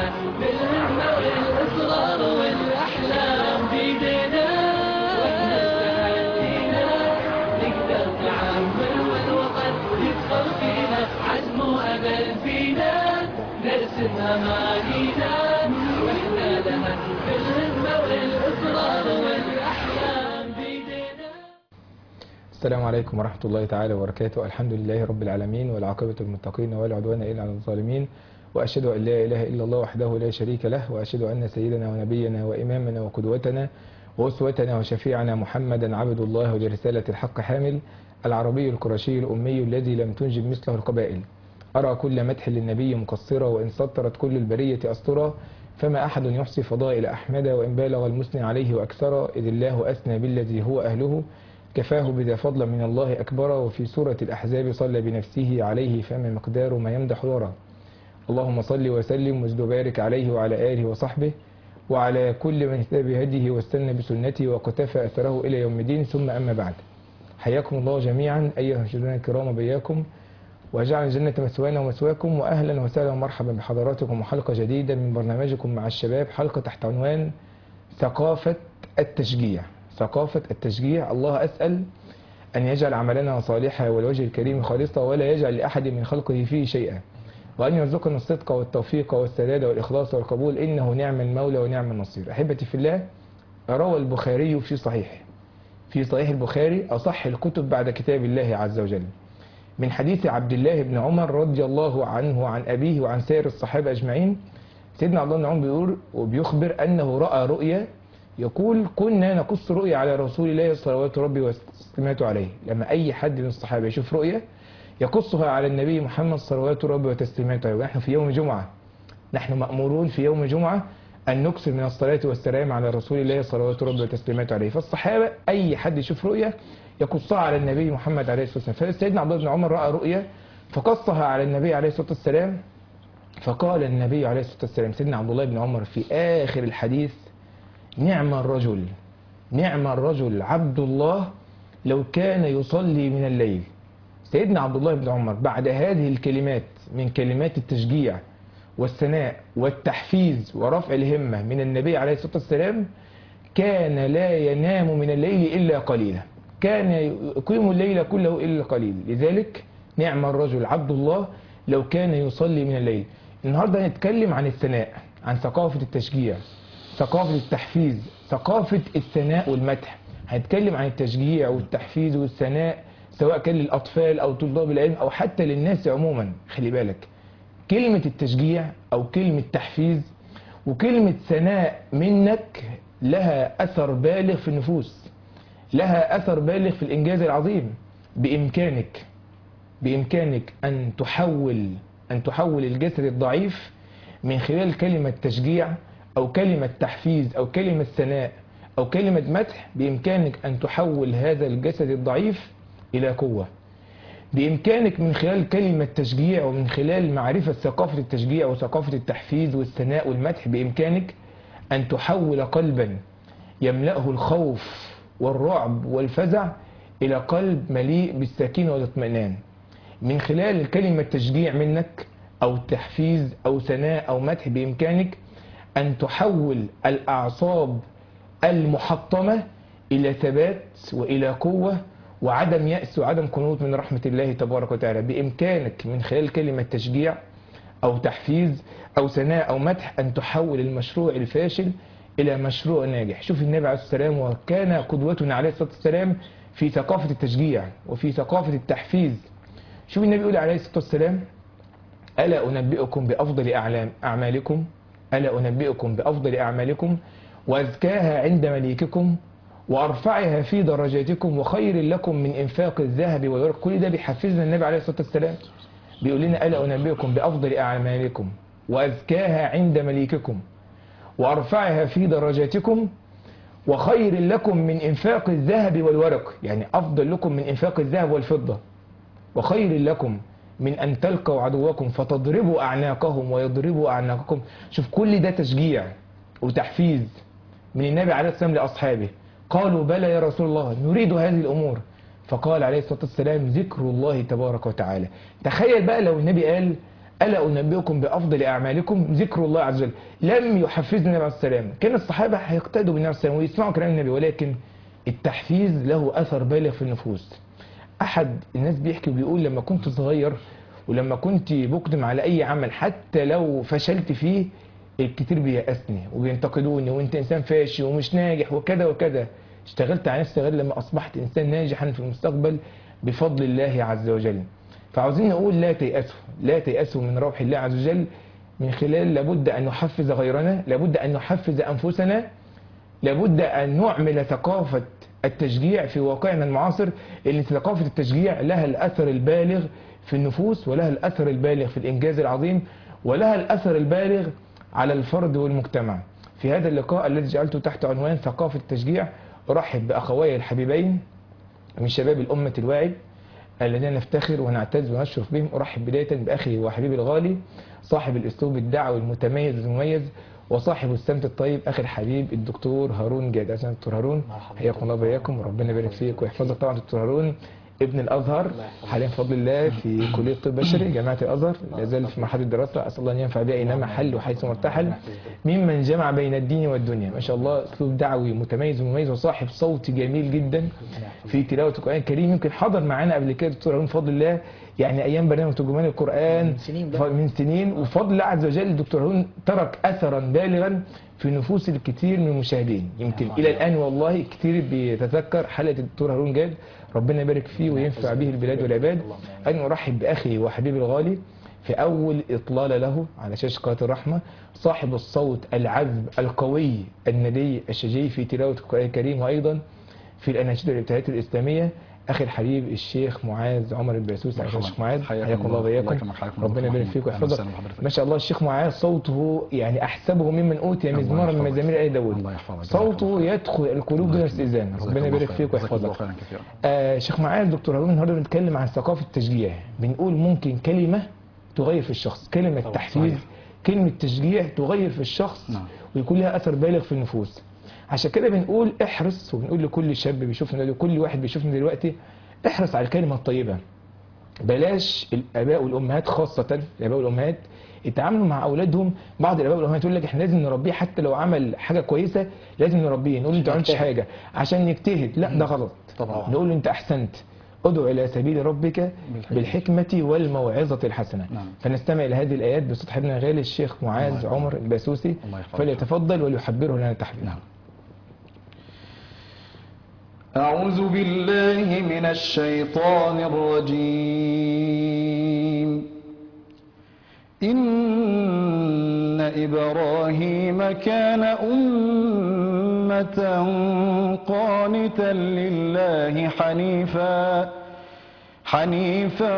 لها بالهمة والإصرار والأحلام بيدينا واحنا استعدينا نقدر نعمر والوطن يدخل فينا عزم وأمل فينا نرسم أمانينا واحنا لها بالهمة والإصرار والأحلام بيدينا السلام عليكم ورحمة الله تعالى وبركاته الحمد لله رب العالمين والعاقبة للمتقين ولا عدوان إلا على الظالمين وأشهد أن لا إله إلا الله وحده لا شريك له وأشهد أن سيدنا ونبينا وإمامنا وقدوتنا وأسوتنا وشفيعنا محمدا عبد الله ولرسالة الحق حامل العربي القرشي الأمي الذي لم تنجب مثله القبائل أرى كل مدح للنبي مقصرا وإن سطرت كل البرية أسطرا فما أحد يحصي فضائل أحمد وإن بالغ المثني عليه وأكثر إذ الله أثنى بالذي هو أهله كفاه بذا فضل من الله أكبر وفي سورة الأحزاب صلى بنفسه عليه فما مقدار ما يمدح الورى اللهم صل وسلم وزد وبارك عليه وعلى آله وصحبه وعلى كل من اهتدى بهديه واستنى بسنته وقتفى أثره إلى يوم الدين ثم أما بعد حياكم الله جميعا أيها المشاهدون الكرام بياكم وجعل الجنة مثوانا ومثواكم وأهلا وسهلا ومرحبا بحضراتكم وحلقة جديدة من برنامجكم مع الشباب حلقة تحت عنوان ثقافة التشجيع ثقافة التشجيع الله أسأل أن يجعل عملنا صالحا والوجه الكريم خالصا ولا يجعل لأحد من خلقه فيه شيئا وأن يرزقنا الصدق والتوفيق والسداد والإخلاص والقبول إنه نعم المولى ونعم النصير أحبتي في الله روى البخاري في صحيحه في صحيح البخاري أصح الكتب بعد كتاب الله عز وجل من حديث عبد الله بن عمر رضي الله عنه وعن أبيه وعن سائر الصحابة أجمعين سيدنا عبد الله بن عمر بيقول وبيخبر أنه رأى رؤيا يقول كنا نقص رؤيا على رسول الله صلوات ربي وتسليماته عليه لما أي حد من الصحابة يشوف رؤيا يقصها على النبي محمد صلوات ربي وتسليماته عليه ونحن في يوم جمعة نحن مأمورون في يوم جمعة أن نكثر من الصلاة والسلام على رسول الله صلوات ربي وتسليماته عليه فالصحابة أي حد يشوف رؤيا يقصها على النبي محمد عليه الصلاة والسلام فسيدنا عبد الله بن عمر رأى رؤيا فقصها على النبي عليه الصلاة والسلام فقال النبي عليه الصلاة والسلام سيدنا عبد الله بن عمر في آخر الحديث نعم الرجل نعم الرجل عبد الله لو كان يصلي من الليل سيدنا عبد الله بن عمر بعد هذه الكلمات من كلمات التشجيع والثناء والتحفيز ورفع الهمة من النبي عليه الصلاة والسلام كان لا ينام من الليل إلا قليلا كان يقيم الليل كله إلا قليل لذلك نعم الرجل عبد الله لو كان يصلي من الليل النهاردة هنتكلم عن الثناء عن ثقافة التشجيع ثقافة التحفيز ثقافة الثناء والمدح هنتكلم عن التشجيع والتحفيز والثناء سواء كان للأطفال أو طلاب العلم أو حتى للناس عموما خلي بالك كلمة التشجيع أو كلمة تحفيز وكلمة ثناء منك لها أثر بالغ في النفوس لها أثر بالغ في الإنجاز العظيم بإمكانك بإمكانك أن تحول أن تحول الجسد الضعيف من خلال كلمة تشجيع أو كلمة تحفيز أو كلمة ثناء أو كلمة مدح بإمكانك أن تحول هذا الجسد الضعيف إلى قوة بإمكانك من خلال كلمة تشجيع ومن خلال معرفة ثقافة التشجيع وثقافة التحفيز والثناء والمدح بإمكانك أن تحول قلبا يملأه الخوف والرعب والفزع إلى قلب مليء بالسكينة والاطمئنان من خلال كلمة تشجيع منك أو تحفيز أو ثناء أو مدح بإمكانك أن تحول الأعصاب المحطمة إلى ثبات وإلى قوة وعدم يأس وعدم قنوط من رحمة الله تبارك وتعالى بإمكانك من خلال كلمة تشجيع أو تحفيز أو ثناء أو مدح أن تحول المشروع الفاشل إلى مشروع ناجح شوف النبي عليه الصلاة والسلام وكان قدوتنا عليه الصلاة والسلام في ثقافة التشجيع وفي ثقافة التحفيز شوف النبي يقول عليه الصلاة والسلام ألا أنبئكم بأفضل أعلام أعمالكم ألا أنبئكم بأفضل أعمالكم وأزكاها عند مليككم وأرفعها في درجاتكم وخير لكم من إنفاق الذهب والورق كل ده بيحفزنا النبي عليه الصلاة والسلام بيقول لنا ألا أنبئكم بأفضل أعمالكم وأزكاها عند مليككم وأرفعها في درجاتكم وخير لكم من إنفاق الذهب والورق يعني أفضل لكم من إنفاق الذهب والفضة وخير لكم من أن تلقوا عدوكم فتضربوا أعناقهم ويضربوا أعناقكم شوف كل ده تشجيع وتحفيز من النبي عليه الصلاة والسلام لأصحابه قالوا بلى يا رسول الله نريد هذه الأمور فقال عليه الصلاة والسلام ذكر الله تبارك وتعالى تخيل بقى لو النبي قال ألا أنبئكم بأفضل أعمالكم ذكر الله عز وجل لم يحفزنا النبي عليه السلام كان الصحابة هيقتدوا بالنبي عليه السلام ويسمعوا كلام النبي ولكن التحفيز له أثر بالغ في النفوس أحد الناس بيحكي وبيقول لما كنت صغير ولما كنت بقدم على أي عمل حتى لو فشلت فيه الكتير بيأسني وبينتقدوني وانت انسان فاشل ومش ناجح وكذا وكذا اشتغلت على نفسي لغايه لما اصبحت انسان ناجحا في المستقبل بفضل الله عز وجل فعاوزين نقول لا تيأسوا لا تيأسوا من روح الله عز وجل من خلال لابد ان نحفز غيرنا لابد ان نحفز انفسنا لابد ان نعمل ثقافه التشجيع في واقعنا المعاصر اللي ثقافه التشجيع لها الاثر البالغ في النفوس ولها الاثر البالغ في الانجاز العظيم ولها الاثر البالغ على الفرد والمجتمع في هذا اللقاء الذي جعلته تحت عنوان ثقافة التشجيع أرحب بأخوي الحبيبين من شباب الأمة الواعي الذين نفتخر ونعتز ونشرف بهم أرحب بداية بأخي وحبيبي الغالي صاحب الأسلوب الدعوي المتميز والمميز وصاحب السمت الطيب أخي الحبيب الدكتور هارون جاد أهلا دكتور هارون مرحبا. حياكم الله وبياكم وربنا يبارك فيك ويحفظك طبعا دكتور هارون ابن الازهر الله يحفظك. حاليا بفضل الله في كليه طب بشري جامعه الازهر لا زال في مرحله الدراسه اسال الله ان ينفع بها اينما حل وحيث مرتحل ممن جمع بين الدين والدنيا ما شاء الله اسلوب دعوي متميز ومميز وصاحب صوت جميل جدا في تلاوه القران الكريم يمكن حضر معانا قبل كده دكتور هارون بفضل الله يعني ايام برنامج ترجمان القران من سنين ده. ف- من سنين وبفضل الله عز وجل الدكتور هارون ترك اثرا بالغا في نفوس الكثير من المشاهدين يمكن الله الى يرحمه. الان والله كتير بيتذكر حلقه الدكتور هارون جاد ربنا يبارك فيه وينفع به البلاد والعباد اللهم أن أرحب بأخي وحبيبي الغالي في أول إطلالة له على شاشة قناة الرحمة صاحب الصوت العذب القوي الندي الشجي في تلاوة القرآن الكريم وأيضا في الأناشيد والابتهالات الإسلامية أخي الحبيب الشيخ معاذ عمر الباسوس مرحبا. الشيخ معاذ حياكم حياكم الله الله. وإياكم الله يكرمك. حياكم ربنا الله. يبارك فيك أهلا ويحفظك وسهلا بحضرتك. ما شاء الله الشيخ معاذ صوته يعني أحسبه ممن أوتي الله مزمارا من يحفظك. مزامير آل داود الله يحفظك. صوته يدخل القلوب دون استئذان جزاك ربنا الله يبارك خير. فيك جزاك الله ويحفظك خيرا كثيرا آه شيخ معاذ دكتور هارون النهارده بنتكلم عن ثقافه التشجيع بنقول ممكن كلمه تغير في الشخص كلمه طبعا، تحفيز صحيح. كلمه تشجيع تغير في الشخص نعم. ويكون لها اثر بالغ في النفوس عشان كده بنقول احرص وبنقول لكل شاب بيشوفنا دلوقتي كل واحد بيشوفنا دلوقتي احرص على الكلمه الطيبه بلاش الاباء والامهات خاصه الاباء والامهات يتعاملوا مع اولادهم بعض الاباء والامهات يقول لك احنا لازم نربيه حتى لو عمل حاجه كويسه لازم نربيه نقول له انت ما عملتش يجتهد. حاجه عشان يجتهد لا ده غلط طبعا. نقول له انت احسنت ادعو الى سبيل ربك بالحكمة. بالحكمه والموعظه الحسنه نعم. فنستمع الى هذه الايات بصوت حبيبنا الغالي الشيخ معاذ الله عمر الباسوسي الله يحفظك. فليتفضل وليحبره لنا تحبيرا نعم أعوذ بالله من الشيطان الرجيم إن إبراهيم كان أمة قانتا لله حنيفا حنيفا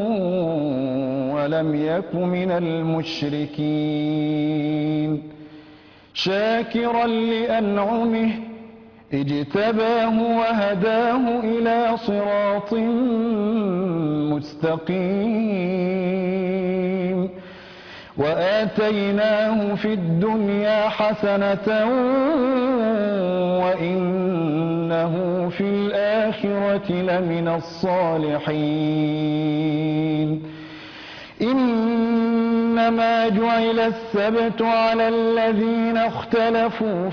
ولم يك من المشركين شاكرا لأنعمه اجتباه وهداه إلى صراط مستقيم وآتيناه في الدنيا حسنة وإنه في الآخرة لمن الصالحين إنما جعل السبت على الذين اختلفوا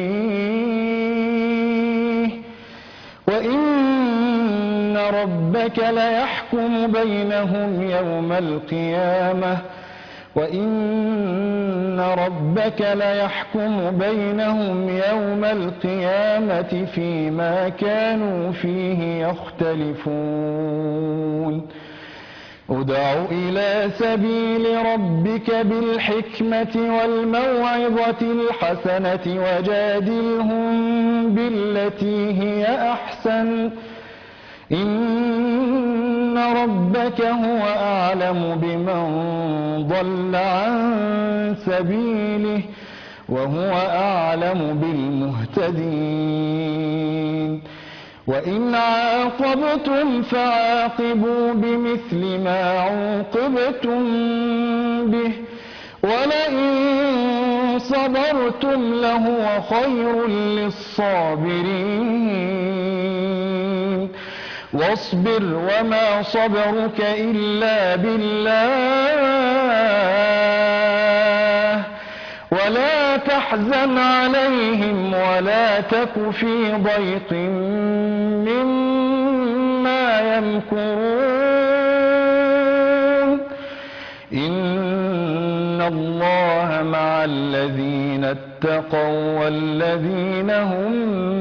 فيه وإن ربك ليحكم بينهم يوم القيامة وإن ربك ليحكم بينهم يوم القيامة فيما كانوا فيه يختلفون ادع إلى سبيل ربك بالحكمة والموعظة الحسنة وجادلهم بالتي هي أحسن إن ربك هو أعلم بمن ضل عن سبيله وهو أعلم بالمهتدين وإن عاقبتم فعاقبوا بمثل ما عوقبتم به ولئن صبرتم لهو خير للصابرين واصبر وما صبرك إلا بالله ولا تحزن عليهم ولا تك في ضيق مما يمكرون إن الله مع الذين اتقوا والذين هم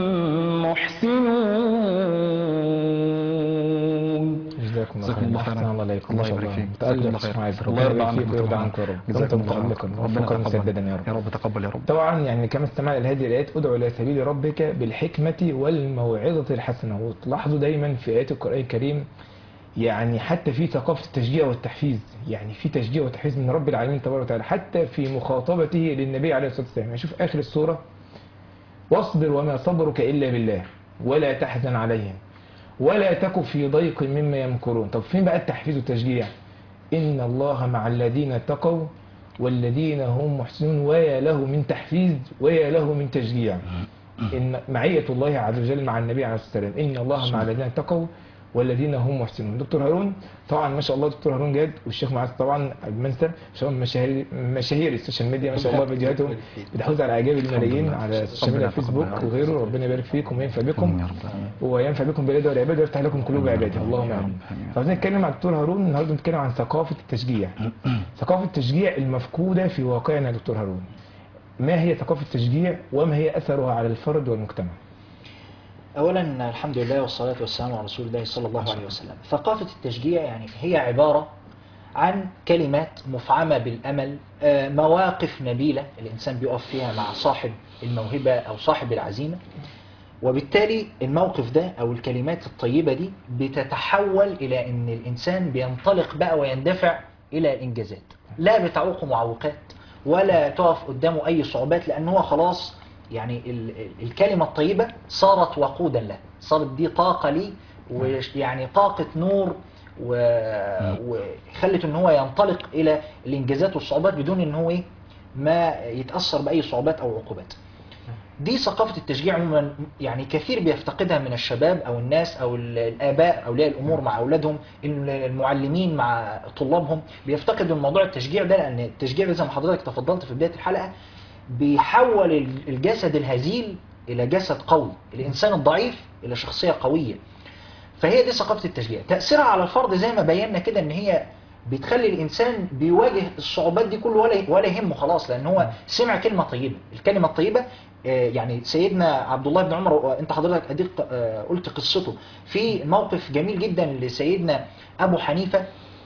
محسنون جزاكم الله جزاكم الله خيرا خيرا. احسن الله عليكم الله ما شاء يبارك فيك. تألق جزاكم الله شيخ خيرا. معاذ. الله ربنا يرضى يبارك فيك عنك ويرضى طبعا. عنك يا رب جزاكم دمتم الله متألقا خيرا. ربنا وفقا يتقبل. مسددا يا رب يا رب تقبل يا رب طبعا يعني كما استمعنا لهذه الايات ادعو الى سبيل ربك بالحكمه والموعظه الحسنه وتلاحظوا دايما في ايات القران الكريم يعني حتى في ثقافه التشجيع والتحفيز يعني في تشجيع وتحفيز من رب العالمين تبارك وتعالى حتى في مخاطبته للنبي عليه الصلاه والسلام يعني شوف اخر السوره واصبر وما صبرك الا بالله ولا تحزن عليهم ولا تك في ضيق مما يمكرون طب فين بقى التحفيز والتشجيع إن الله مع الذين اتقوا والذين هم محسنون ويا له من تحفيز ويا له من تشجيع إن معية الله عز وجل مع النبي عليه الصلاة والسلام إن الله مع الذين اتقوا والذين هم محسنون دكتور هارون طبعا ما شاء الله دكتور هارون جاد والشيخ معاذ طبعا المنسى شباب مشاهير مشاهير السوشيال ميديا ما شاء الله فيديوهاتهم بتحوز على اعجاب الملايين على السوشيال ميديا الفيسبوك وغيره ربنا يبارك فيكم وينفع بكم يا رب العالمين. وينفع بكم باليد والعباد ويفتح لكم قلوب عباده اللهم يا رب. امين آمين. فعاوزين نتكلم عن دكتور هارون النهارده نتكلم عن ثقافه التشجيع ثقافه التشجيع المفقوده في واقعنا يا دكتور هارون ما هي ثقافه التشجيع وما هي اثرها على الفرد والمجتمع أولا الحمد لله والصلاة والسلام على رسول الله صلى الله عليه وسلم ثقافة التشجيع يعني هي عبارة عن كلمات مفعمة بالأمل آه، مواقف نبيلة الإنسان بيقف فيها مع صاحب الموهبة أو صاحب العزيمة وبالتالي الموقف ده أو الكلمات الطيبة دي بتتحول إلى أن الإنسان بينطلق بقى ويندفع إلى الإنجازات لا بتعوق معوقات ولا تقف قدامه أي صعوبات لأن هو خلاص يعني ال- ال- الكلمة الطيبة صارت وقودا له صارت دي طاقة لي ويعني طاقة نور و- وخلت ان هو ينطلق الى الانجازات والصعوبات بدون ان هو ايه ما يتاثر باي صعوبات او عقوبات دي ثقافة التشجيع عموما يعني كثير بيفتقدها من الشباب أو الناس أو ال- الآباء أولياء الأمور مع أولادهم المعلمين مع طلابهم بيفتقدوا موضوع التشجيع ده لأن التشجيع ده زي ما حضرتك تفضلت في بداية الحلقة بيحول ال- الجسد الهزيل إلى جسد قوي الإنسان الضعيف إلى شخصية قوية فهي دي ثقافة التشجيع تأثيرها على الفرد زي ما بينا كده ان هي بتخلي الانسان بيواجه الصعوبات دي كله ولا ولا يهمه خلاص لان هو سمع كلمة طيبة الكلمة الطيبة آه، يعني سيدنا عبد الله بن عمر وانت حضرتك اديك آه، قلت قصته في موقف جميل جدا لسيدنا ابو حنيفة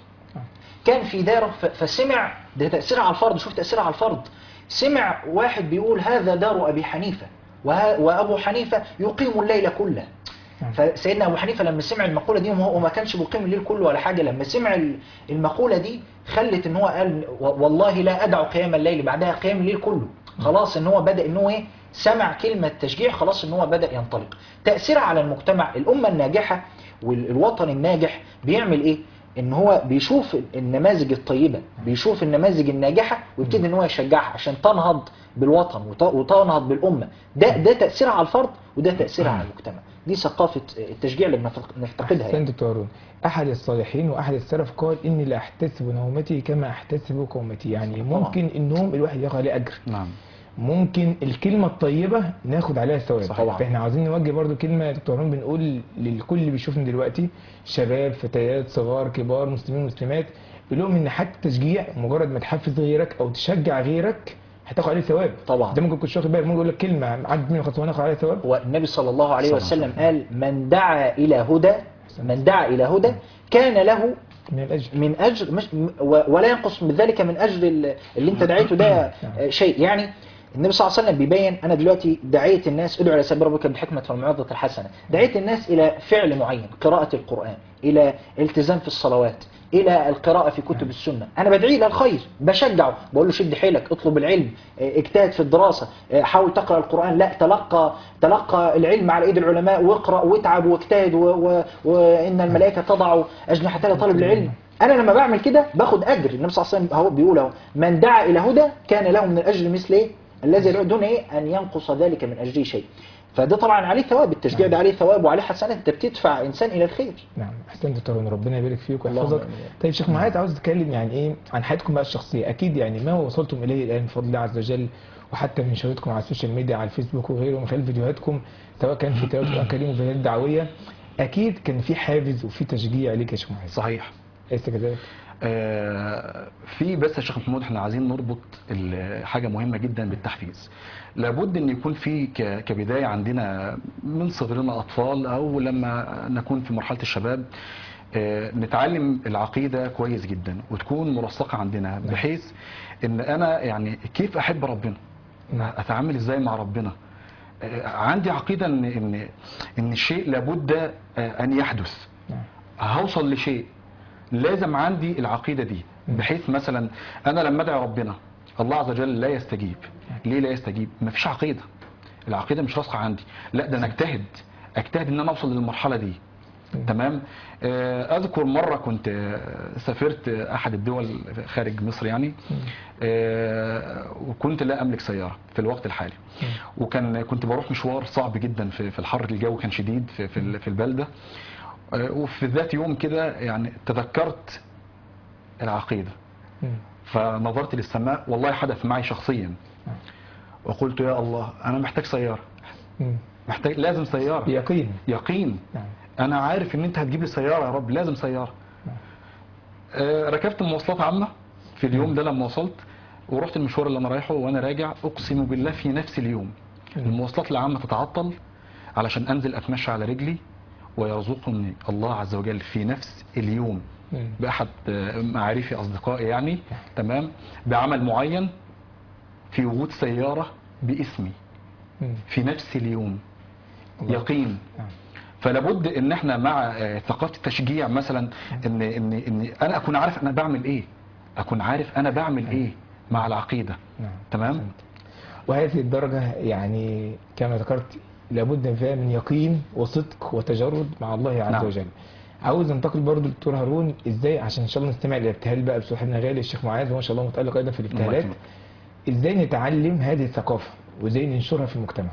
كان في داره ف- فسمع ده تأثيرها على الفرد شوف تأثيرها على الفرد سمع واحد بيقول هذا دار أبي حنيفة وه- وأبو حنيفة يقيم الليل كله فسيدنا أبو حنيفة لما سمع المقولة دي وهو ما كانش بيقيم الليل كله ولا حاجة لما سمع ال- المقولة دي خلت ان هو قال و- والله لا أدع قيام الليل بعدها قيام الليل كله خلاص ان هو بدأ ان هو ايه سمع كلمة تشجيع خلاص ان هو بدأ ينطلق تأثيرها على المجتمع الأمة الناجحة والوطن الناجح بيعمل ايه ان هو بيشوف النماذج الطيبة بيشوف النماذج الناجحة ويبتدي ان هو يشجعها عشان تنهض بالوطن وت- وتنهض بالأمة ده ده تأثيرها على الفرد وده تأثيرها على المجتمع دي ثقافة التشجيع اللي بنفق- نفتقدها أحسن يعني. دكتور هارون أحد الصالحين وأحد السلف قال إني لا أحتسب نومتي كما أحتسب قومتي يعني ممكن النوم الواحد ياخد عليه أجر نعم ممكن الكلمة الطيبة ناخد عليها ثواب صح طبعا. فاحنا عاوزين نوجه برضو كلمة يا دكتور هارون بنقول للكل اللي بيشوفنا دلوقتي شباب فتيات صغار كبار مسلمين ومسلمات بنقول لهم ان حتى التشجيع مجرد ما تحفز غيرك او تشجع غيرك هتاخد عليه ثواب طبعا. ده ممكن كنت واخد بالك ممكن يقول لك كلمة عدت مني خلاص وانا اخد عليها ثواب والنبي صلى الله عليه صلى وسلم قال من دعا إلى هدى من دعا إلى هدى كان له من الاجر من اجر مش م- و- ولا ينقص من ذلك من اجر ال- اللي انت دعيته ده آه، شيء يعني النبي صلى الله عليه وسلم بيبين انا دلوقتي دعيت الناس ادعو الى سبيل ربك بالحكمه والموعظه الحسنه دعيت الناس الى فعل معين قراءه القران الى التزام في الصلوات الى القراءه في كتب السنه انا بدعي له الخير بشجعه بقول له شد حيلك اطلب العلم آه، اجتهد في الدراسه آه، حاول تقرا القران لا تلقى تلقى العلم على ايد العلماء واقرا واتعب واجتهد و- و- وان الملائكه تضع اجنحتها لطالب العلم انا لما بعمل كده باخد اجر النبي صلى الله عليه وسلم هو بيقول اهو من دعا الى هدى كان له من الاجر مثل ايه الذي يدعو دون ايه ان ينقص ذلك من اجره شيء فده طبعا عليه ثواب التشجيع ده عليه ثواب وعليه حسنات انت بتدفع انسان الى الخير نعم احسنت دكتور هارون ربنا يبارك فيك اللهم ويحفظك آمين. طيب شيخ معاذ عاوز تتكلم يعني ايه عن حياتكم بقى الشخصيه اكيد يعني ما وصلتم اليه الان بفضل الله عز وجل وحتى من شهادتكم على السوشيال ميديا على الفيسبوك وغيره من خلال فيديوهاتكم سواء كان في تلاوه القران الكريم وفيديوهات دعويه اكيد كان في حافز وفي تشجيع ليك يا شيخ معاذ صحيح ليس كذلك آه، في بس يا شيخ محمود احنا عايزين نربط ال- حاجه مهمه جدا بالتحفيز لابد ان يكون في ك- كبدايه عندنا من صغرنا اطفال او لما نكون في مرحله الشباب آه، نتعلم العقيده كويس جدا وتكون ملصقه عندنا بحيث ان انا يعني كيف احب ربنا نعم. اتعامل ازاي مع ربنا آه، عندي عقيده ان ان ان الشيء لابد آه، ان يحدث نعم. هوصل لشيء لازم عندي العقيدة دي بحيث مثلا أنا لما أدعي ربنا الله عز وجل لا يستجيب ليه لا يستجيب مفيش عقيدة العقيدة مش راسخة عندي لا ده أنا أجتهد أجتهد إن أنا أوصل للمرحلة دي تمام آه، أذكر مرة كنت آه، سافرت أحد الدول خارج مصر يعني آه، وكنت لا أملك سيارة في الوقت الحالي وكان كنت بروح مشوار صعب جدا في في الحر الجو كان شديد في في ال- في البلدة آه، وفي ذات يوم كده يعني تذكرت العقيدة مم. فنظرت للسماء والله حدث معي شخصيا وقلت يا الله أنا محتاج سيارة مم. محتاج لازم سيارة بيقين يقين نعم أنا عارف إن أنت هتجيب لي سيارة يا رب لازم سيارة آه، ركبت مواصلات عامة في اليوم ده لما وصلت ورحت المشوار اللي أنا رايحه وأنا راجع أقسم بالله في نفس اليوم المواصلات العامة تتعطل علشان أنزل أتمشى على رجلي ويرزقني الله عز وجل في نفس اليوم مم. بأحد آه، معارفي أصدقائي يعني تمام بعمل معين في وجود سيارة باسمي مم. في نفس اليوم الله. يقين نعم. فلابد ان احنا مع آه، ثقافه التشجيع مثلا ان ان ان انا اكون عارف انا بعمل ايه اكون عارف انا بعمل ايه مع العقيده نعم تمام أحسنت. وهذه الدرجة يعني كما ذكرت لابد فيها من يقين وصدق وتجرد مع الله عز نعم. وجل عاوز انتقل برضو للدكتور هارون ازاي عشان ان شاء الله نستمع للابتهال بقى بصاحبنا غالي الشيخ معاذ وما شاء الله متألق ايضا في الابتهالات يكرمك. ازاي نتعلم هذه الثقافة وازاي ننشرها في المجتمع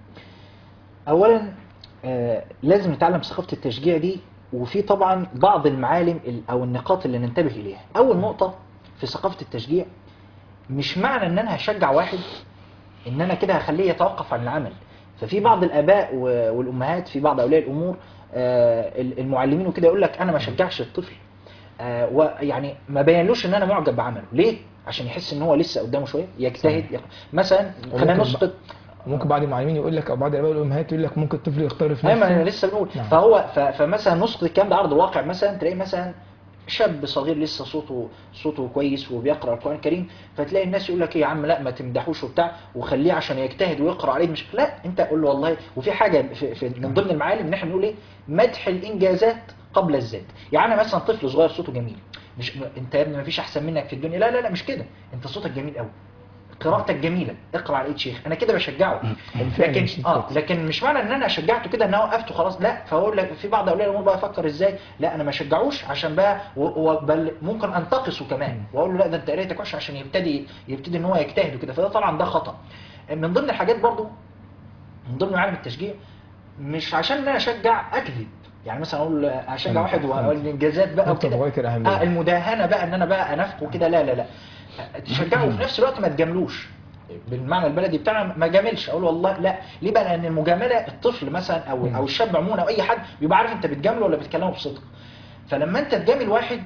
اولا آه لازم نتعلم ثقافه التشجيع دي وفي طبعا بعض المعالم ال- او النقاط اللي ننتبه اليها اول نقطه في ثقافه التشجيع مش معنى ان انا هشجع واحد ان انا كده هخليه يتوقف عن العمل ففي بعض الاباء و- والامهات في بعض اولياء الامور آه، ال- المعلمين وكده يقول لك انا ما شجعش الطفل آه، ويعني ما بينلوش ان انا معجب بعمله ليه عشان يحس ان هو لسه قدامه شويه يجتهد يق- مثلا خلينا وممكن نسقط ممكن بعض المعلمين يقول لك او بعض الاباء والامهات يقول لك ممكن الطفل يختار في ايوه ما انا نفسه لسه بنقول نعم. فهو ف- فمثلا نسقط الكلام ده عرض الواقع مثلا تلاقي مثلا شاب صغير لسه صوته صوته كويس وبيقرا القران الكريم فتلاقي الناس يقول لك ايه يا عم لا ما تمدحوش وبتاع وخليه عشان يجتهد ويقرا عليه مش لا انت قول له والله وفي حاجه في في من ضمن المعالم ان احنا نقول ايه مدح الانجازات قبل الذات يعني مثلا طفل صغير صوته جميل مش م- انت يا ابني ما فيش احسن منك في الدنيا لا لا لا مش كده انت صوتك جميل قوي قراءتك جميله اقرا على ايد شيخ انا كده بشجعه الفعل لكن مش اه الذات. لكن مش معنى ان انا شجعته كده ان انا وقفته خلاص لا فاقول لك في بعض اولياء الامور بقى يفكر ازاي لا انا ما شجعوش عشان بقى و- و- بل ممكن انتقصه كمان واقول له لا ده انت قريتك وحش عشان يبتدي يبتدي ان هو يجتهد وكده فده طبعا ده خطا من ضمن الحاجات برضو من ضمن معالم التشجيع مش عشان ان انا اشجع اكذب يعني مثلا اقول اشجع أحسنت. واحد والانجازات بقى نقطة وكده غاية الأهمية. آه المداهنه بقى ان انا بقى انافقه كده لا لا لا تشجعه وفي نفس الوقت ما تجاملوش بالمعنى البلدي بتاعنا ما جاملش اقول والله لا ليه بقى لان المجامله الطفل مثلا او او الشاب عموما او اي حد بيبقى عارف انت بتجامله ولا بتكلمه بصدق فلما انت تجامل واحد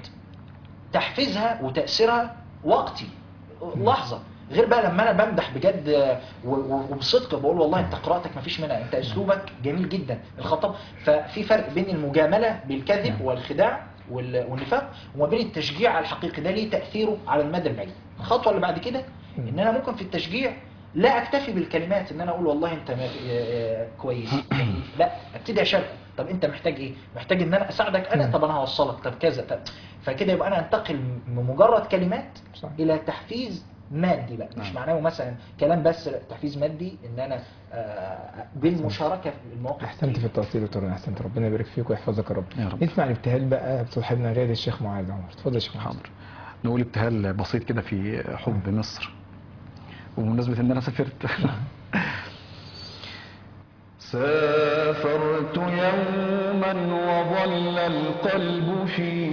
تحفيزها وتاثيرها وقتي لحظه غير بقى لما انا بمدح بجد آه، و- و- وبصدق بقول والله انت قراءتك ما فيش منها انت اسلوبك جميل جدا الخطاب ففي فرق بين المجامله بالكذب والخداع وال- والنفاق وما بين التشجيع الحقيقي ده ليه تاثيره على المدى البعيد الخطوه اللي بعد كده ان انا ممكن في التشجيع لا اكتفي بالكلمات ان انا اقول والله انت ما- آه، آه، كويس جميل. لا ابتدي اشاركه طب انت محتاج ايه محتاج ان انا اساعدك انا طب انا هوصلك طب كذا طب فكده يبقى انا انتقل من مجرد كلمات صح. الى تحفيز مادي بقى مش معناه مثلا كلام بس لا، تحفيز مادي ان انا آه، بالمشاركه في المواقف احسنت في التوصيل يا دكتور احسنت ربنا يبارك فيك ويحفظك يا رب يا رب. نسمع الابتهال بقى بصاحبنا غالي الشيخ معاذ عمر اتفضل يا شيخ معاذ حاضر نقول ابتهال بسيط كده في حب مصر وبمناسبة ان انا سافرت سافرت يوما وظل القلب في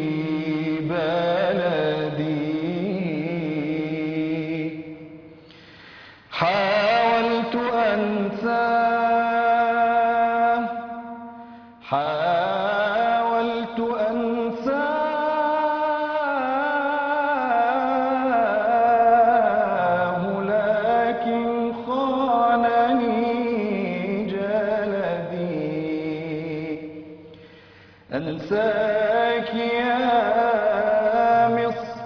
بلدي حاولت أنساه حاولت أنساه لكن خانني جلدي أنساك يا مصر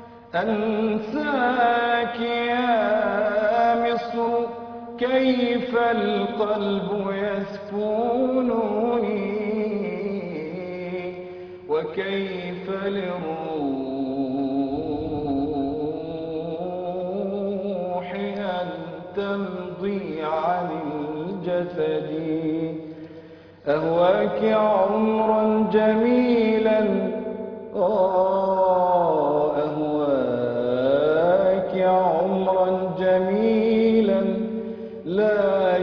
أنساك يا مصر كيف القلب يسكنني وكيف للروح أن تمضي عن الجسد أهواك عمرا جميلا آه أهواك عمرا جميلا لا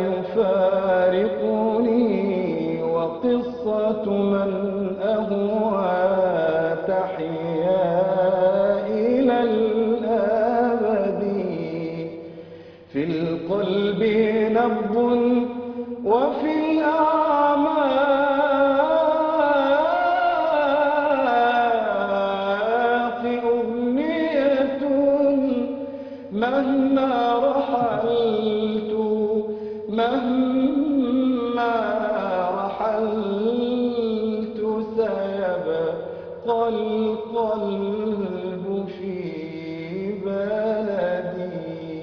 يفارقني وقصة من أهوى تحيا إلى الأبد في القلب نبض وفي الأعماق أغنية مهما رحلت مهما رحلت سيبقى القلب في بلدي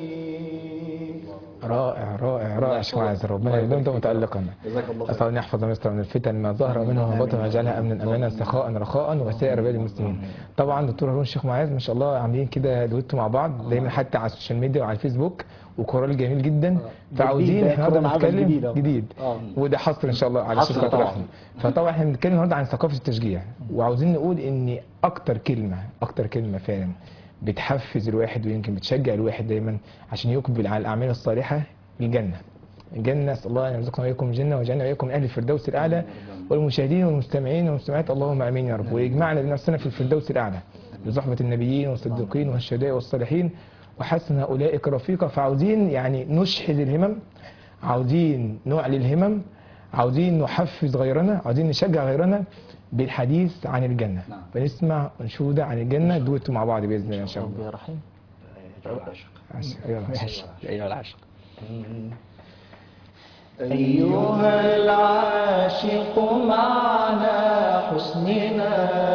رائع رائع رائع شيخ معاذ ربنا يديم متألقا جزاك الله خير أسأل أن يحفظ مصر من الفتن ما ظهر منها وما بطن ويجعلها أمنا أمانا سخاء رخاء وسائر بلاد المسلمين طبعا دكتور هارون الشيخ معاذ ما شاء الله عاملين كده دويتو مع بعض دايما حتى على السوشيال ميديا وعلى الفيسبوك وكورال جميل جدا فعاوزين ده احنا النهارده كورال عمل نتكلم جديد أهو. جديد آه. وده حصر ان شاء الله على حصر الشيخ طبعاً. رحمه فطبعا احنا بنتكلم النهارده عن ثقافه التشجيع وعاوزين نقول ان اكتر كلمه اكتر كلمه فعلا بتحفز الواحد ويمكن بتشجع الواحد دايما عشان يقبل على الاعمال الصالحه الجنه الجنة أسأل الله أن يرزقنا وإياكم الجنة ويجعلنا وإياكم من أهل الفردوس الأعلى والمشاهدين والمستمعين والمستمعات اللهم آمين يا رب ويجمعنا بنفسنا في الفردوس الأعلى بصحبة النبيين والصديقين والشهداء والصالحين وحسن أولئك رفيقا فعاوزين يعني نشحذ الهمم عاوزين نعلي الهمم عاوزين نحفز غيرنا عاوزين نشجع غيرنا بالحديث عن الجنة نعم. فنسمع ونشوده عن الجنة دويتوا مع بعض بإذن الله إن شاء الله ربي رحيم عاش. أيوة العاشق. أيها العاشق أيها العاشق معنا حسننا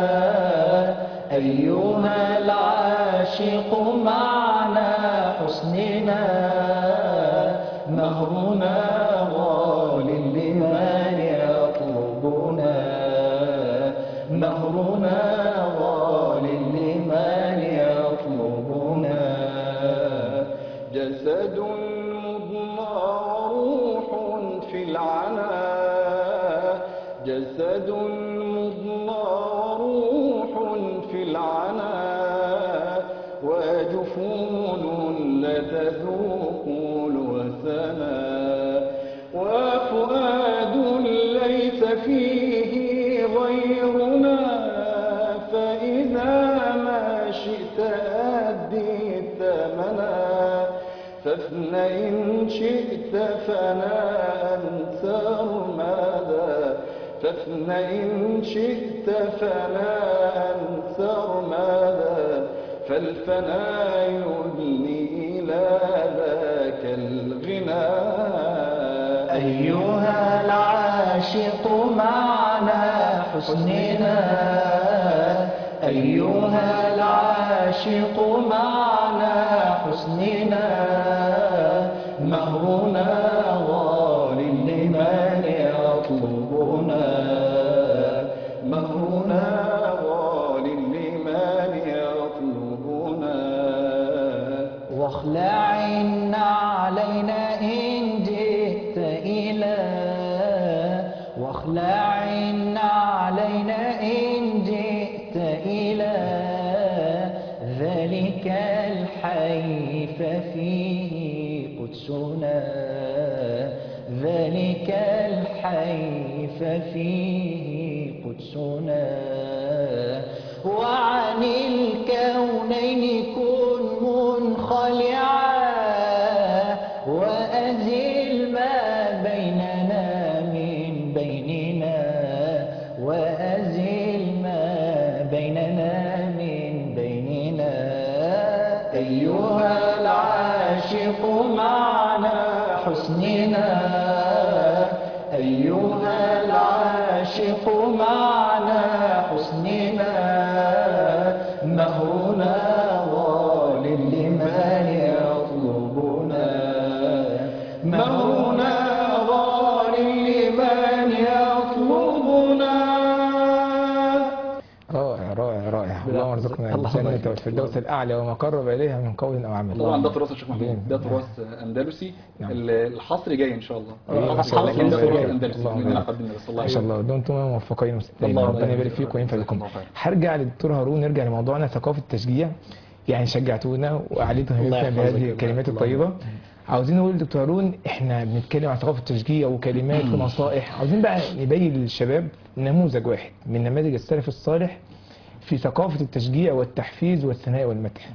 أيها العاشق معنا حسننا مهرنا غال لمن يطلبنا مهرنا غال لمن يطلبنا جسد مضمى روح في العنا جسد مضمى روح في العنا وجفون لا تذوق الوثنا وفؤاد ليس فيه غيرنا فإذا ما شئت أدي الثمنا فافن إن شئت فناء سرمدا فافن إن شئت فناء سرمدا فالفناء يدني إلى ذاك الغنى أيها العاشق معنا حسننا أيها العاشق معنا حسننا مهرنا غال لمن يطلبنا مهرنا غال لمن يطلبنا واخلع علينا إن جئت إلى واخلع علينا إن جئت إلى ذلك الحي ففيه قدسنا ذلك الحي ففيه قدسنا وعن الكونين كن منخلعا وأزل ما بيننا من بيننا وأزل ما بيننا من بيننا أيها العاشق معنا حسننا أيها العاشق معنا حسننا مهرنا غال لمن يطلبنا مهرنا غال لمن يطلبنا رائع رائع رائع اللهم ارزقنا اللهم الجنة بارك. والفردوس الأعلى وما قرب إليها من قول أو عمل طبعا ده تراث الشيخ جميل. محمود ده تراث اندلسي نعم. الحصر جاي ان شاء الله آه، الحصر الله جاي ده يبارك. تراث اندلسي الله من يبارك. عقد النبي صلى الله ما عليه شاء وسلم الله دمتم موفقين ومستقيمين الله ربنا يبارك يبارك فيك. فيكم وينفع بكم جزاكم الله خير. هرجع للدكتور هارون نرجع لموضوعنا ثقافة التشجيع يعني شجعتونا وأعليتم الله همتنا يحفظك. بهذه الكلمات الله الطيبة عاوزين نقول لدكتور هارون احنا بنتكلم عن ثقافة التشجيع وكلمات ونصائح عاوزين بقى نبين للشباب نموذج واحد من نماذج السلف الصالح في ثقافة التشجيع والتحفيز والثناء والمدح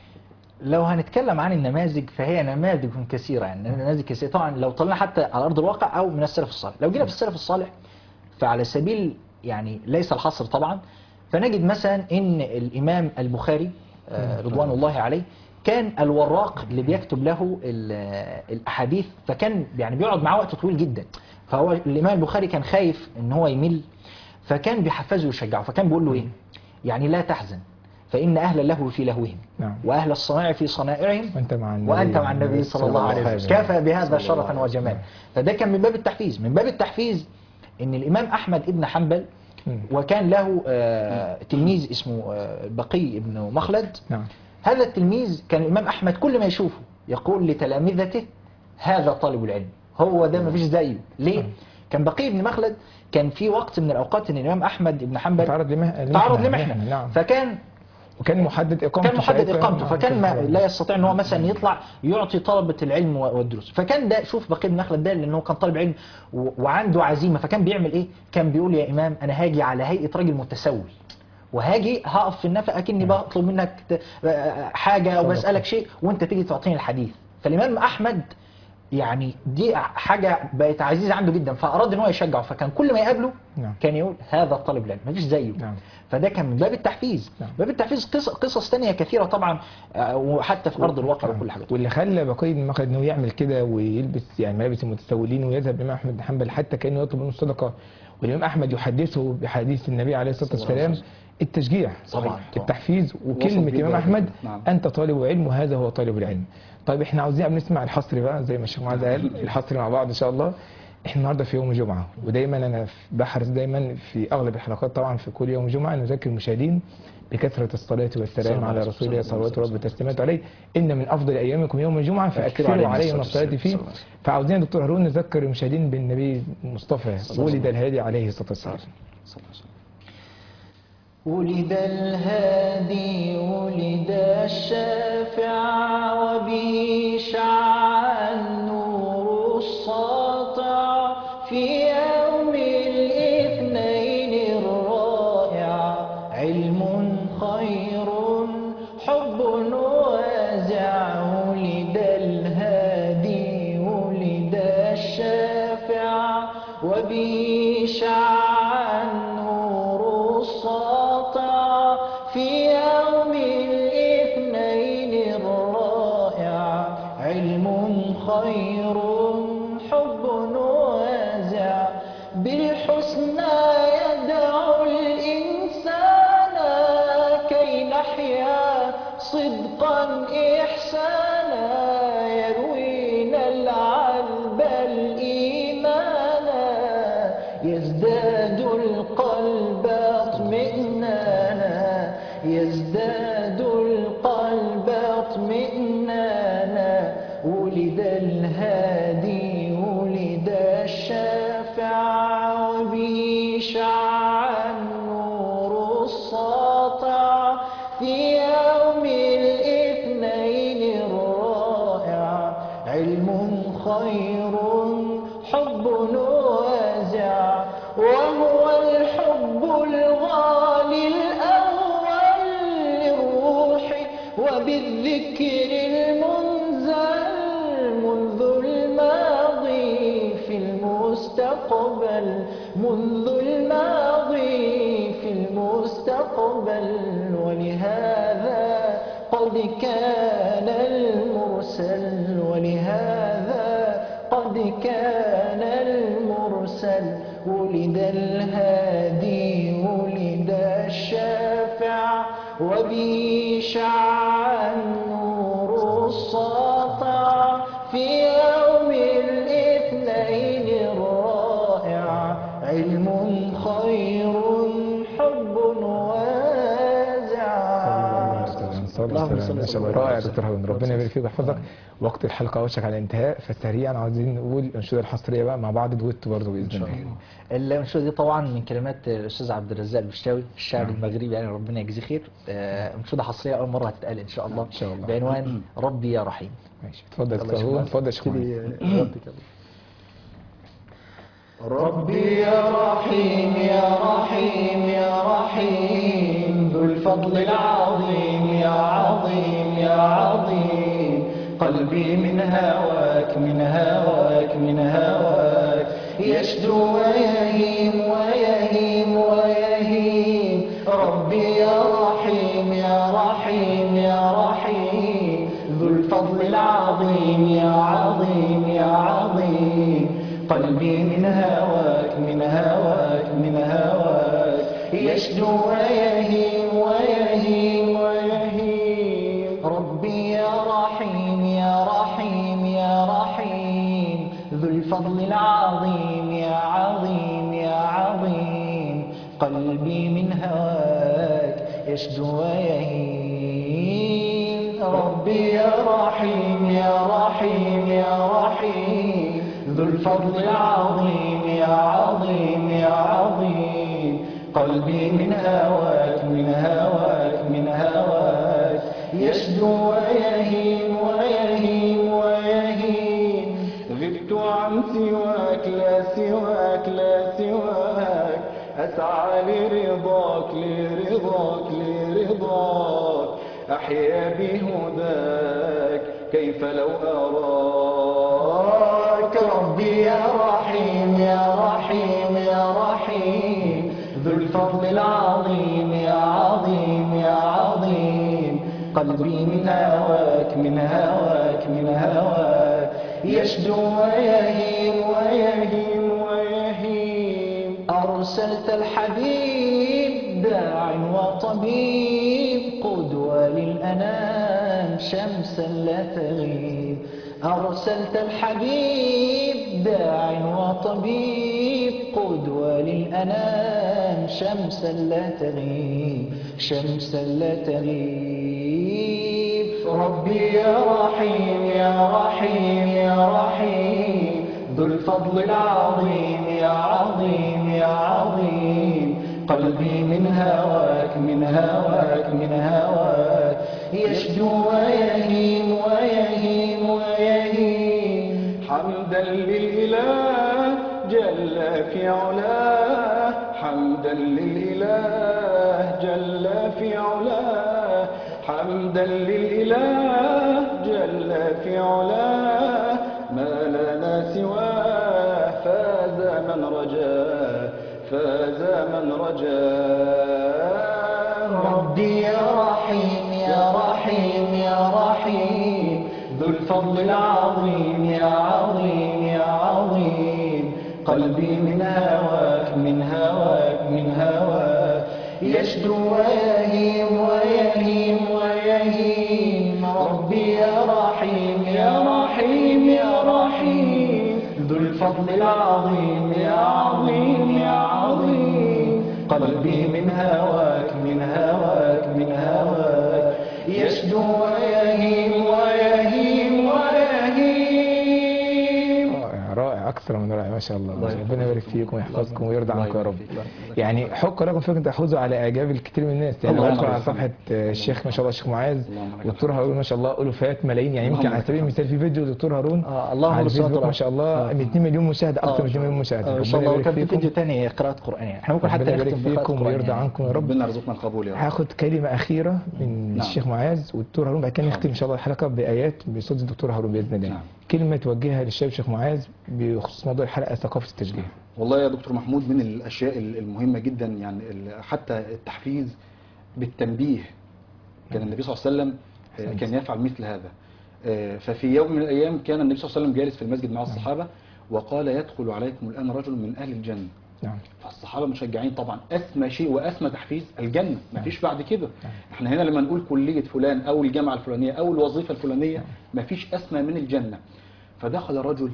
لو هنتكلم عن النماذج فهي نماذج كثيرة يعني نماذج كثيرة طبعا لو طلعنا حتى على أرض الواقع أو من السلف الصالح لو جينا في السلف الصالح فعلى سبيل يعني ليس الحصر طبعا فنجد مثلا إن الإمام البخاري آه، رضوان الله عليه كان الوراق اللي بيكتب له ال- الأحاديث فكان يعني بيقعد معاه وقت طويل جدا فهو الإمام البخاري كان خايف إن هو يمل فكان بيحفزه ويشجعه فكان بيقول له إيه يعني لا تحزن فإن أهل اللهو في لهوهم نعم وأهل الصنائع في صنائعهم وأنت مع النبي وأنت مع النبي صلى الله عليه وسلم كفى بهذا شرفا وجمالا فده كان من باب التحفيز من باب التحفيز ان الإمام أحمد ابن حنبل مم. وكان له آه، تلميذ اسمه آه، بقي ابن مخلد نعم هذا التلميذ كان الإمام أحمد كل ما يشوفه يقول لتلامذته هذا طالب العلم هو ده ما فيش زيه ليه؟ كان بقي ابن مخلد كان في وقت من الأوقات ان الإمام أحمد ابن حنبل تعرض لمه... تعرض لمحنة نعم فكان وكان محدد إقامته كان محدد ساعتها. اقامته نعم. فكان ما لا يستطيع ان هو مثلا يطلع يعطي طلبه العلم و- والدروس فكان ده شوف بقي بن مخلد ده لانه كان طالب علم و- وعنده عزيمه فكان بيعمل ايه كان بيقول يا امام انا هاجي على هيئه راجل متسول وهاجي هقف في النفق اكني بطلب منك ت- حاجه او بسالك شيء وانت تيجي تعطيني الحديث فالامام احمد يعني دي حاجه بقت عزيزه عنده جدا فاراد ان هو يشجعه فكان كل ما يقابله نعم. كان يقول هذا الطالب العلم مفيش زيه نعم. فده كان من باب التحفيز نعم. باب التحفيز قصص, قصص تانية كثيرة طبعا آه، وحتى في أرض الواقع وكل حاجة واللي خلى بقي بن مخلد انه يعمل كده ويلبس يعني ملابس المتسولين ويذهب للامام احمد بن حنبل حتى كانه يطلب منه الصدقه والامام احمد يحدثه بحديث النبي عليه الصلاه والسلام التشجيع طبعاً، طبعاً. التحفيز وصف وكلمه بيه الامام درجة. احمد نعم. انت طالب علم وهذا هو طالب العلم طيب احنا عاوزين نسمع الحصر بقى زي ما الشيخ معاذ قال الحصر مع بعض ان شاء الله احنا النهارده في يوم الجمعه ودايما انا بحرص دايما في اغلب الحلقات طبعا في كل يوم جمعه نذكر المشاهدين بكثره الصلاه والسلام الله على عليه رسول الله وسلم. صلوات رب وتسليماته عليه ان من افضل ايامكم يوم الجمعه فاكثروا عليه عليه من الصلاة الصلاه فيه والسلام. فعاوزين يا دكتور هارون نذكر المشاهدين بالنبي المصطفى ولد الهادي عليه الصلاه والسلام صلى الله عليه وسلم. ولد الهادي ولد الشافع وبه شع النور الساطع في يوم الاثنين الرائع علم خير حب وازع ولد الهادي ولد الشافع وبه شع النور الساطع في يوم الاثنين الرائع علم خير حب وازع بالحسنى يدعو الإنسان كي نحيا صدقا إحسانا يروينا العذب الإيمانا يزداد القلب اطمئنانا يزداد القلب اطمئنانا ولد الهادي ولد الشافع وبه شع النور الساطع في يوم الاثنين الرائع علم خير حب وازع وهو الحب الغالي الأول للروح وبالذكر المنزل منذ الماضي في المستقبل منذ الماضي في المستقبل ولهذا قد كان المرسل ولهذا قد كان المرسل ولد الهادي ولد الشافع وبه شع النور الساطع في يوم الاثنين الرائع علم خير حب وازع صلى الله اللهم عليه صل وسلم ما شاء الله وسلم. رائع يا دكتور هارون ربنا يبارك فيك ويحفظك وقت الحلقه اوشك على الانتهاء فسريعا عاوزين نقول الانشوده الحصريه بقى مع بعض دويتو برضه باذن الله الانشوده دي طبعا من كلمات الاستاذ عبد الرزاق البشتاوي الشاعر نعم. المغربي يعني ربنا يجزيه خير آه، انشوده حصريه اول مره هتتقال ان شاء الله إن شاء الله. بعنوان ربي يا رحيم ماشي اتفضل يا الله دكتور هارون يشكرك. اتفضل يا شيخ محمد. ربي يا رحيم يا رحيم يا رحيم ذو الفضل العظيم يا عظيم يا عظيم قلبي من هواك من هواك من هواك يشدو ويهيم ويهيم ويهيم ربي يا رحيم يا رحيم يا رحيم ذو الفضل العظيم يا عظيم يا عظيم قلبي من هواك من هواك من هواك يشدو ويهيم ويهيم ويهيم ربي يا رحيم يا رحيم يا رحيم ذو الفضل العظيم يا عظيم يا عظيم قلبي من هواك يشدو ويهيم ربي يا رحيم يا رحيم يا رحيم ذو الفضل العظيم يا عظيم يا عظيم قلبي من هواك من هواك من هواك يشدو ويهيم ويهيم ويهيم غبت عن سواك لا سواك لا سواك أسعى لرضاك لرضاك لرضاك أحيا بهداك كيف لو أراك ربي يا رحيم يا رحيم يا رحيم ذو الفضل العظيم يا عظيم يا عظيم قلبي من هواك من هواك من هواك يشدو ويهيم ويهيم ويهيم أرسلت الحبيب داع وطبيب قدوة للأنام شمسا لا تغيب أرسلت الحبيب داع وطبيب قدوة للأنام شمسا لا تغيب شمسا لا تغيب ربي يا رحيم يا رحيم يا رحيم ذو الفضل العظيم يا عظيم يا عظيم قلبي من هواك من هواك من هواك يشدو ويهيم ويهيم ويهيم حمدا للإله جل في علاه حمدا للإله جل في علاه حمدا للإله جل في علاه ما لنا سواه فاز من رجاه فاز من رجاه ربي يا رحيم يا رحيم يا رحيم ذو الفضل العظيم يا عظيم يا عظيم قلبي من هواك من هواك من هواك يشدو ويهيم ويهيم ويهيم ربي يا رحيم يا رحيم يا رحيم ذو الفضل العظيم يا عظيم يا عظيم قلبي من هواك من هواك من هواك يشدو ويهيم ويهيم ويهيم رائع رائع اكثر من رائع ما شاء الله الله يحفظك. ربنا يبارك فيكم ويحفظكم ويرضى الله عنكم يا يبارك رب فيك. الله يحفظك. يعني حق لكم فيكم تحوزوا على اعجاب الكثير من الناس يعني الله بدخل على يرحمه. صفحه آه، الشيخ ما شاء الله الشيخ معاذ اللهم لك والدكتور هارون ما شاء الله الوفات ملايين يعني يمكن اللهم على لك سبيل المثال في فيديو الدكتور هارون آه، الله على هو الفيسبوك الصوت ما شاء الله آه. 2 مليون مشاهده اكثر من 2 مليون مشاهده ان شاء ربنا الله يبارك وكان في فيديو فيكم ثاني قراءة قرآن يعني احنا ممكن حتى ربنا يبارك نختم بقراءة فيكم قرآن ويرضى يعني. عنكم يا رب ربنا يرزقنا القبول يا رب هاخد كلمة أخيرة من نعم. الشيخ معاذ والدكتور هارون بعد كده نختم إن شاء الله الحلقة بآيات بصوت الدكتور هارون بإذن الله نعم. كلمة توجهها للشباب الشيخ معاذ بخصوص موضوع الحلقة ثقافة التشجيع والله يا دكتور محمود من الاشياء المهمه جدا يعني ال- حتى التحفيز بالتنبيه كان النبي صلى الله عليه وسلم آه، أحسنت. كان يفعل مثل هذا آه، ففي يوم من الايام كان النبي صلى الله عليه وسلم جالس في المسجد مع الصحابه وقال يدخل عليكم الان رجل من اهل الجنه نعم فالصحابه مشجعين طبعا اسمى شيء واسمى تحفيز الجنه مفيش بعد كده احنا هنا لما نقول كليه فلان او الجامعه الفلانيه او الوظيفه الفلانيه مفيش اسمى من الجنه فدخل رجل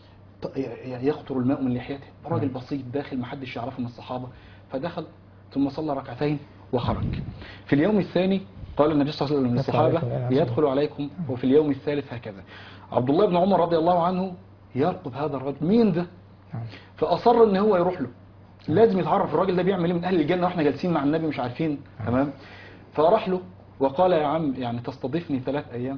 ط- ي- يقطر الماء من لحيته راجل بسيط داخل ما حدش يعرفه من الصحابه فدخل ثم صلى ركعتين وخرج في اليوم الثاني قال النبي صلى الله عليه وسلم يدخل عليكم للصحابه الآن. يدخل عليكم وفي اليوم الثالث هكذا عبد الله بن عمر رضي الله عنه يرقب هذا الرجل مين ده نعم. فاصر ان هو يروح له لازم يتعرف الراجل ده بيعمل ايه من اهل الجنه واحنا جالسين مع النبي مش عارفين تمام فراح له وقال يا عم يعني تستضيفني ثلاث ايام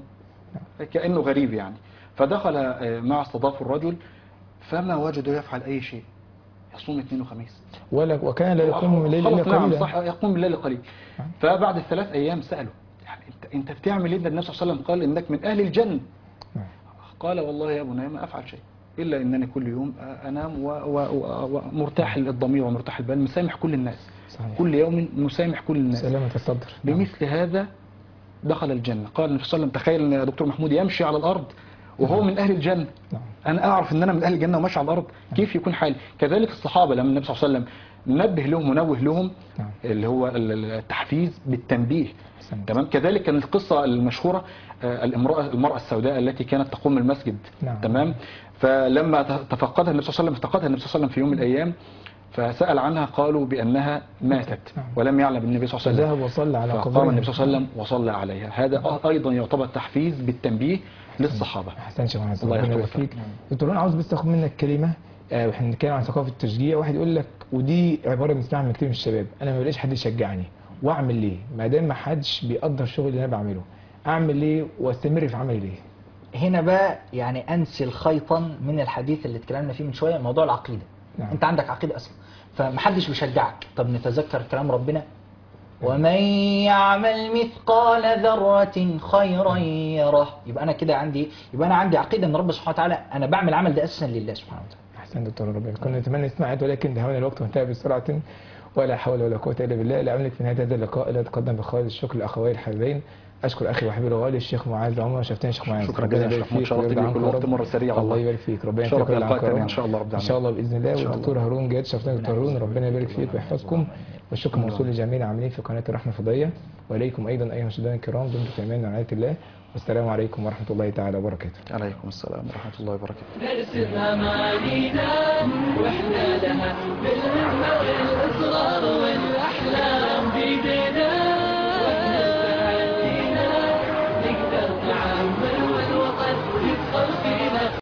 كانه غريب يعني فدخل آه، مع استضاف الرجل فما وجد يفعل اي شيء يصوم اثنين وخميس ولا وكان لا يقوم من الليل إلا خلاص نعم قليلا صح يقوم بالليل قليل نعم. فبعد الثلاث ايام ساله يعني انت انت بتعمل ايه ده النبي صلى الله عليه وسلم قال انك من اهل الجنه نعم. قال والله يا بني ما افعل شيء الا انني كل يوم انام و- و- و- ومرتاح الضمير ومرتاح البال مسامح كل الناس صحيح. كل يوم مسامح كل الناس سلامة الصدر نعم. بمثل هذا دخل الجنه قال النبي صلى الله عليه وسلم تخيل ان يا دكتور محمود يمشي على الارض وهو من اهل الجنه نعم. انا اعرف ان انا من اهل الجنه وماشي على الارض كيف يكون حالي كذلك الصحابه لما النبي صلى الله عليه وسلم نبه لهم ونوه لهم نعم. اللي هو ال- ال- التحفيز بالتنبيه أحسنت. تمام كذلك كانت القصه المشهوره آه، الامراه المراه السوداء التي كانت تقوم المسجد نعم. تمام فلما ت- تفقدها النبي صلى الله عليه وسلم افتقدها النبي صلى الله عليه وسلم في يوم من الايام فسال عنها قالوا بانها ماتت نعم. ولم يعلم النبي صلى الله عليه وسلم فذهب وصلى على فقام قبرها النبي صلى الله عليه وسلم وصلى عليها هذا ايضا يعتبر تحفيز بالتنبيه للصحابه احسن شيخ معاذ الله ربنا يبارك يحفظك. فيك دكتور انا عاوز بس اخد منك كلمه آه، واحنا بنتكلم عن ثقافه التشجيع واحد يقول لك ودي عباره بنسمعها من كتير من الشباب انا ما بلاقيش حد يشجعني واعمل ليه ما دام ما حدش بيقدر الشغل اللي انا بعمله اعمل ليه واستمر في عملي ليه هنا بقى يعني انسل خيطا من الحديث اللي اتكلمنا فيه من شويه موضوع العقيده نعم. انت عندك عقيده اصلا فمحدش بيشجعك طب نتذكر كلام ربنا ومن يعمل مثقال ذرة خيرا يره يبقى انا كده عندي يبقى انا عندي عقيده ان رب سبحانه وتعالى انا بعمل العمل ده اساسا لله سبحانه وتعالى احسن دكتور ربنا كنا نتمنى نسمع آيات ولكن دهمنا الوقت وانتهى بسرعه ولا حول ولا قوه الا بالله لاملك في نهايه هذا اللقاء الا اتقدم بخالص الشكر لاخوي الحبيبين اشكر اخي وحبيبي الغالي الشيخ معاذ عمر شفتني يا شيخ معاذ شكرا ربنا جزيلا يا يبارك شيخ محمود. فيك شرفت ويرضى بيك عنك يا والوقت رب. مر سريع الله والله. يبارك فيك ربنا شرف يتقبل لقاء عنك يا تاني رب. إن شاء الله رب ان شاء الله باذن الله إن شاء والدكتور هارون جاد شفتني دكتور هارون ربنا يبارك فيك ويحفظكم والشكر موصول لجميع العاملين في قناه الرحمه الفضائيه واليكم ايضا ايها المشاهدين الكرام دمتم في امان ورعايه الله والسلام عليكم ورحمه الله تعالى وبركاته عليكم السلام ورحمه الله وبركاته نرسم أمانينا وإحنا لها